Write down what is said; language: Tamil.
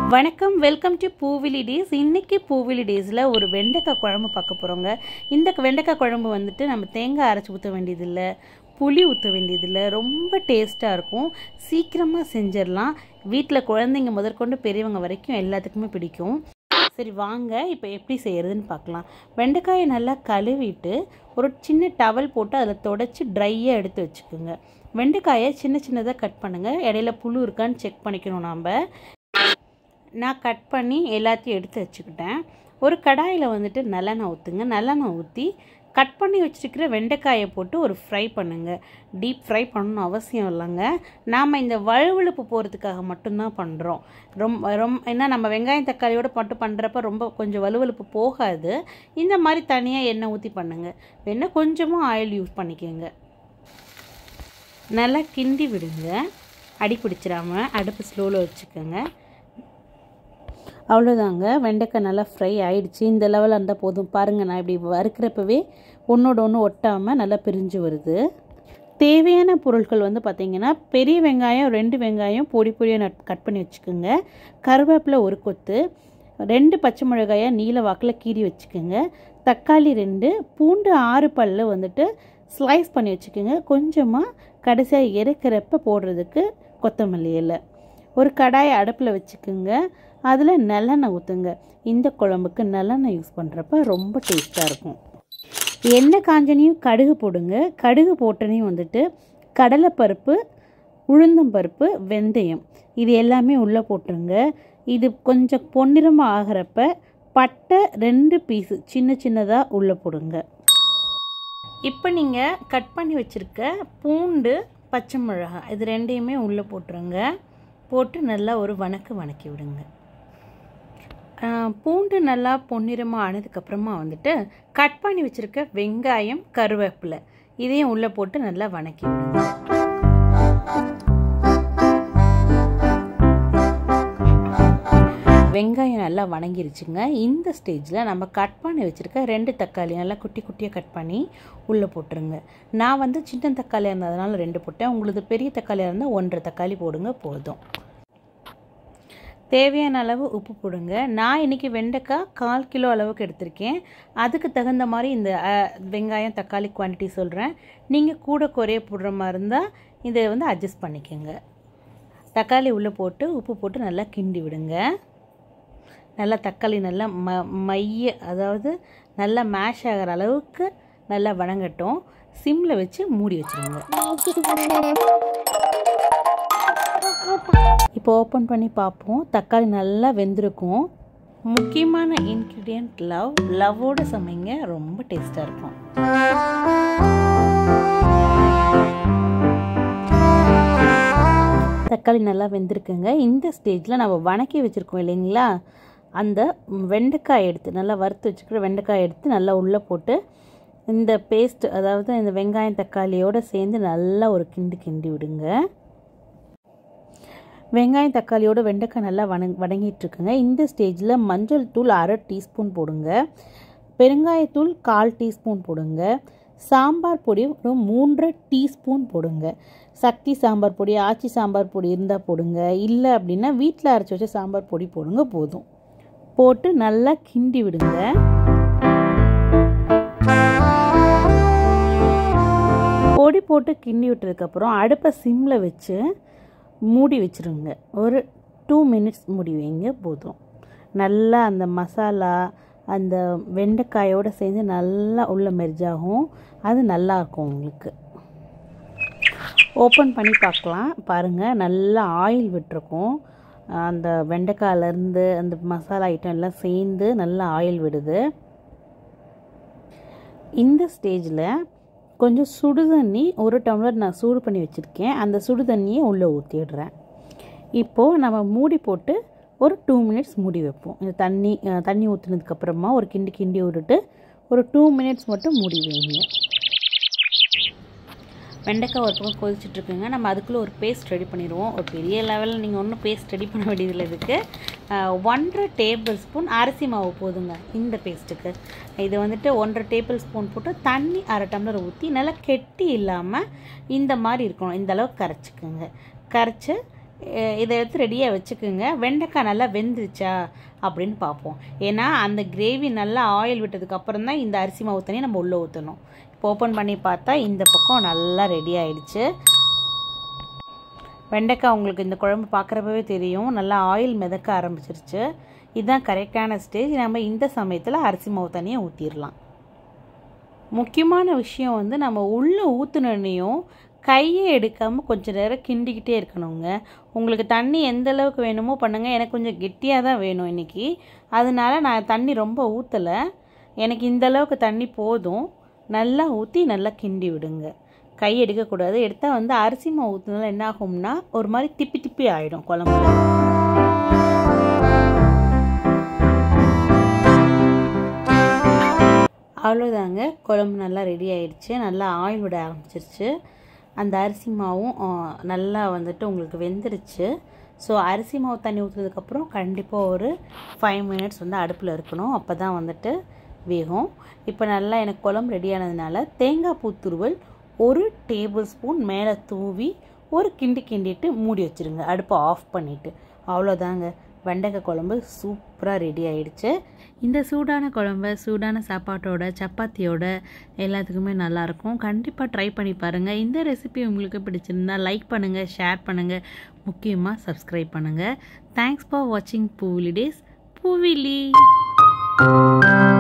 வணக்கம் வெல்கம் டு பூவிலி டேஸ் இன்றைக்கி பூவிலி டேஸில் ஒரு வெண்டைக்காய் குழம்பு பார்க்க போகிறோங்க இந்த வெண்டைக்காய் குழம்பு வந்துட்டு நம்ம தேங்காய் அரைச்சி ஊற்ற வேண்டியதில்லை புளி ஊற்ற வேண்டியதில்லை ரொம்ப டேஸ்ட்டாக இருக்கும் சீக்கிரமாக செஞ்சிடலாம் வீட்டில் குழந்தைங்க முதற்கொண்டு பெரியவங்க வரைக்கும் எல்லாத்துக்குமே பிடிக்கும் சரி வாங்க இப்போ எப்படி செய்கிறதுன்னு பார்க்கலாம் வெண்டைக்காயை நல்லா கழுவிட்டு ஒரு சின்ன டவல் போட்டு அதில் தொடச்சி ட்ரையாக எடுத்து வச்சுக்கோங்க வெண்டைக்காயை சின்ன சின்னதாக கட் பண்ணுங்கள் இடையில புழு இருக்கான்னு செக் பண்ணிக்கணும் நாம் நான் கட் பண்ணி எல்லாத்தையும் எடுத்து வச்சுக்கிட்டேன் ஒரு கடாயில் வந்துட்டு நல்லெண்ணெய் ஊற்றுங்க நல்லெண்ணெய் ஊற்றி கட் பண்ணி வச்சுருக்கிற வெண்டைக்காயை போட்டு ஒரு ஃப்ரை பண்ணுங்கள் டீப் ஃப்ரை பண்ணணும் அவசியம் இல்லைங்க நாம் இந்த வழுவழுப்பு போகிறதுக்காக மட்டும்தான் பண்ணுறோம் ரொம்ப ரொம்ப ஏன்னா நம்ம வெங்காயம் தக்காளியோடு மட்டும் பண்ணுறப்ப ரொம்ப கொஞ்சம் வலுவழுப்பு போகாது இந்த மாதிரி தனியாக எண்ணெய் ஊற்றி பண்ணுங்கள் வேணால் கொஞ்சமாக ஆயில் யூஸ் பண்ணிக்கோங்க நல்லா கிண்டி விடுங்க அடி பிடிச்சிடாம அடுப்பு ஸ்லோவில் வச்சுக்கோங்க அவ்வளோதாங்க வெண்டைக்காய் நல்லா ஃப்ரை ஆயிடுச்சு இந்த லெவலில் இருந்தால் போதும் பாருங்கள் நான் இப்படி வறுக்கிறப்பவே ஒன்றோட ஒன்று ஒட்டாமல் நல்லா பிரிஞ்சு வருது தேவையான பொருட்கள் வந்து பார்த்திங்கன்னா பெரிய வெங்காயம் ரெண்டு வெங்காயம் பொடி பொடியாக நட் கட் பண்ணி வச்சுக்கோங்க கருவேப்பிலை ஒரு கொத்து ரெண்டு பச்சை மிளகாயை நீல வாக்கில் கீறி வச்சுக்கோங்க தக்காளி ரெண்டு பூண்டு ஆறு பல்லு வந்துட்டு ஸ்லைஸ் பண்ணி வச்சுக்கோங்க கொஞ்சமாக கடைசியாக இறக்கிறப்ப போடுறதுக்கு கொத்தமல்லி இலை ஒரு கடாயை அடுப்பில் வச்சுக்கோங்க அதில் நல்லெண்ணெய் ஊற்றுங்க இந்த குழம்புக்கு நல்லெண்ணெய் யூஸ் பண்ணுறப்ப ரொம்ப டேஸ்ட்டாக இருக்கும் எண்ணெய் காஞ்சனையும் கடுகு போடுங்க கடுகு போட்டனையும் வந்துட்டு கடலைப்பருப்பு உளுந்தம்பருப்பு வெந்தயம் இது எல்லாமே உள்ளே போட்டுருங்க இது கொஞ்சம் பொன்னிறமாக ஆகிறப்ப பட்டை ரெண்டு பீஸு சின்ன சின்னதாக உள்ளே போடுங்க இப்போ நீங்கள் கட் பண்ணி வச்சுருக்க பூண்டு பச்சை மிளகாய் இது ரெண்டையுமே உள்ளே போட்டுருங்க போட்டு நல்லா ஒரு வணக்கு வணக்கி விடுங்க பூண்டு நல்லா பொன்னிறமாக ஆனதுக்கப்புறமா வந்துட்டு கட் பண்ணி வச்சுருக்க வெங்காயம் கருவேப்பிலை இதையும் உள்ளே போட்டு நல்லா வணக்கி விடுங்க வெங்காயம் நல்லா வணங்கிருச்சுங்க இந்த ஸ்டேஜில் நம்ம கட் பண்ணி வச்சுருக்க ரெண்டு தக்காளி நல்லா குட்டி குட்டியாக கட் பண்ணி உள்ளே போட்டுருங்க நான் வந்து சின்ன தக்காளியாக இருந்ததுனால ரெண்டு போட்டேன் உங்களுக்கு பெரிய தக்காளியாக இருந்தால் ஒன்றரை தக்காளி போடுங்க போதும் தேவையான அளவு உப்பு போடுங்க நான் இன்றைக்கி வெண்டைக்காய் கால் கிலோ அளவுக்கு எடுத்திருக்கேன் அதுக்கு தகுந்த மாதிரி இந்த வெங்காயம் தக்காளி குவான்டிட்டி சொல்கிறேன் நீங்கள் கூட குறைய போடுற மாதிரி இருந்தால் இதை வந்து அட்ஜஸ்ட் பண்ணிக்கோங்க தக்காளி உள்ளே போட்டு உப்பு போட்டு நல்லா கிண்டி விடுங்க நல்லா தக்காளி நல்லா ம மைய அதாவது நல்லா மேஷ் ஆகிற அளவுக்கு நல்லா வணங்கட்டும் சிம்மில் வச்சு மூடி வச்சுருங்க இப்போ ஓப்பன் பண்ணி பார்ப்போம் தக்காளி நல்லா வெந்திருக்கும் முக்கியமான இன்க்ரீடியண்ட் லவ் லவ்வோட சமைங்க ரொம்ப டேஸ்ட்டாக இருக்கும் தக்காளி நல்லா வெந்திருக்குங்க இந்த ஸ்டேஜில் நம்ம வணக்கி வச்சுருக்கோம் இல்லைங்களா அந்த வெண்டைக்காய் எடுத்து நல்லா வறுத்து வச்சுக்கிற வெண்டைக்காய் எடுத்து நல்லா உள்ளே போட்டு இந்த பேஸ்ட் அதாவது இந்த வெங்காயம் தக்காளியோடு சேர்ந்து நல்லா ஒரு கிண்டு கிண்டி விடுங்க வெங்காயம் தக்காளியோட வெண்டைக்காய் நல்லா வணங் வதங்கிட்டுருக்குங்க இந்த ஸ்டேஜில் மஞ்சள் தூள் அரை டீஸ்பூன் போடுங்க பெருங்காயத்தூள் கால் டீஸ்பூன் போடுங்க சாம்பார் பொடி ஒரு மூன்று டீஸ்பூன் போடுங்க சக்தி சாம்பார் பொடி ஆச்சி சாம்பார் பொடி இருந்தால் போடுங்க இல்லை அப்படின்னா வீட்டில் அரைச்சி வச்ச சாம்பார் பொடி போடுங்க போதும் போட்டு நல்லா கிண்டி விடுங்க பொடி போட்டு கிண்டி விட்டதுக்கப்புறம் அடுப்பை சிம்மில் வச்சு மூடி வச்சுருங்க ஒரு டூ மினிட்ஸ் மூடி வைங்க போதும் நல்லா அந்த மசாலா அந்த வெண்டைக்காயோடு சேர்ந்து நல்லா உள்ள மெர்ஜாகும் அது நல்லாயிருக்கும் உங்களுக்கு ஓப்பன் பண்ணி பார்க்கலாம் பாருங்கள் நல்லா ஆயில் விட்டுருக்கும் அந்த வெண்டைக்காயிலேருந்து அந்த மசாலா ஐட்டம் எல்லாம் சேர்ந்து நல்லா ஆயில் விடுது இந்த ஸ்டேஜில் கொஞ்சம் சுடு தண்ணி ஒரு டம்ளர் நான் சூடு பண்ணி வச்சுருக்கேன் அந்த சுடு தண்ணியை உள்ளே ஊற்றிடுறேன் இப்போது நம்ம மூடி போட்டு ஒரு டூ மினிட்ஸ் மூடி வைப்போம் இந்த தண்ணி தண்ணி ஊற்றுனதுக்கப்புறமா ஒரு கிண்டி கிண்டி விட்டுட்டு ஒரு டூ மினிட்ஸ் மட்டும் மூடி வைங்க வெண்டைக்காய் ஒரு பக்கம் கொதிச்சுட்ருக்குங்க நம்ம அதுக்குள்ளே ஒரு பேஸ்ட் ரெடி பண்ணிடுவோம் ஒரு பெரிய லெவலில் நீங்கள் ஒன்றும் பேஸ்ட் ரெடி பண்ண வேண்டியதில்லை இதுக்கு ஒன்றரை டேபிள் ஸ்பூன் அரிசி மாவு போதுங்க இந்த பேஸ்ட்டுக்கு இது வந்துட்டு ஒன்றரை டேபிள் ஸ்பூன் போட்டு தண்ணி அரை டம்ளர் ஊற்றி நல்லா கெட்டி இல்லாமல் இந்த மாதிரி இருக்கணும் இந்த அளவுக்கு கரைச்சிக்கோங்க கரைச்சி அஹ் இதை எடுத்து ரெடியாக வச்சுக்கோங்க வெண்டைக்காய் நல்லா வெந்துருச்சா அப்படின்னு பார்ப்போம் ஏன்னா அந்த கிரேவி நல்லா ஆயில் விட்டதுக்கு அப்புறம் தான் இந்த அரிசி மாவு தண்ணி நம்ம உள்ளே ஊற்றணும் இப்போ ஓப்பன் பண்ணி பார்த்தா இந்த பக்கம் நல்லா ரெடி ஆயிடுச்சு வெண்டைக்காய் உங்களுக்கு இந்த குழம்பு பார்க்குறப்பவே தெரியும் நல்லா ஆயில் மிதக்க ஆரம்பிச்சிருச்சு இதுதான் கரெக்டான ஸ்டேஜ் நம்ம இந்த சமயத்தில் அரிசி மாவு தண்ணியை ஊற்றிடலாம் முக்கியமான விஷயம் வந்து நம்ம உள்ளே ஊற்றுனோன்னையும் கையை எடுக்காமல் கொஞ்சம் நேரம் கிண்டிக்கிட்டே இருக்கணுங்க உங்களுக்கு தண்ணி எந்த அளவுக்கு வேணுமோ பண்ணுங்கள் எனக்கு கொஞ்சம் கெட்டியாக தான் வேணும் இன்றைக்கி அதனால நான் தண்ணி ரொம்ப ஊற்றலை எனக்கு இந்த அளவுக்கு தண்ணி போதும் நல்லா ஊற்றி நல்லா கிண்டி விடுங்க கை எடுக்கக்கூடாது எடுத்தால் வந்து அரிசி மாவு ஊற்றுனால என்ன ஆகும்னா ஒரு மாதிரி திப்பி திப்பி ஆகிடும் குழம்புல அவ்வளோதாங்க குழம்பு நல்லா ரெடி ஆயிடுச்சு நல்லா ஆயில் விட ஆரம்பிச்சிருச்சு அந்த அரிசி மாவும் ஆ, நல்லா வந்துட்டு உங்களுக்கு வெந்துருச்சு ஸோ அரிசி மாவு தண்ணி ஊற்றுறதுக்கப்புறம் கண்டிப்பாக ஒரு ஃபைவ் மினிட்ஸ் வந்து அடுப்பில் இருக்கணும் அப்போ தான் வந்துட்டு வேகும் இப்போ நல்லா எனக்கு குழம்பு ரெடி ஆனதுனால தேங்காய் பூ துருவல் ஒரு டேபிள் ஸ்பூன் மேலே தூவி ஒரு கிண்டி கிண்டிட்டு மூடி வச்சுருங்க அடுப்பை ஆஃப் பண்ணிவிட்டு அவ்வளோதாங்க வெண்டைக்காய் குழம்பு சூப்பராக ரெடி ஆயிடுச்சு இந்த சூடான குழம்ப சூடான சாப்பாட்டோட சப்பாத்தியோட எல்லாத்துக்குமே நல்லாயிருக்கும் கண்டிப்பாக ட்ரை பண்ணி பாருங்கள் இந்த ரெசிபி உங்களுக்கு பிடிச்சிருந்தா லைக் பண்ணுங்கள் ஷேர் பண்ணுங்கள் முக்கியமாக சப்ஸ்கிரைப் பண்ணுங்கள் தேங்க்ஸ் ஃபார் வாட்சிங் பூவிலி டேஸ் பூவிலி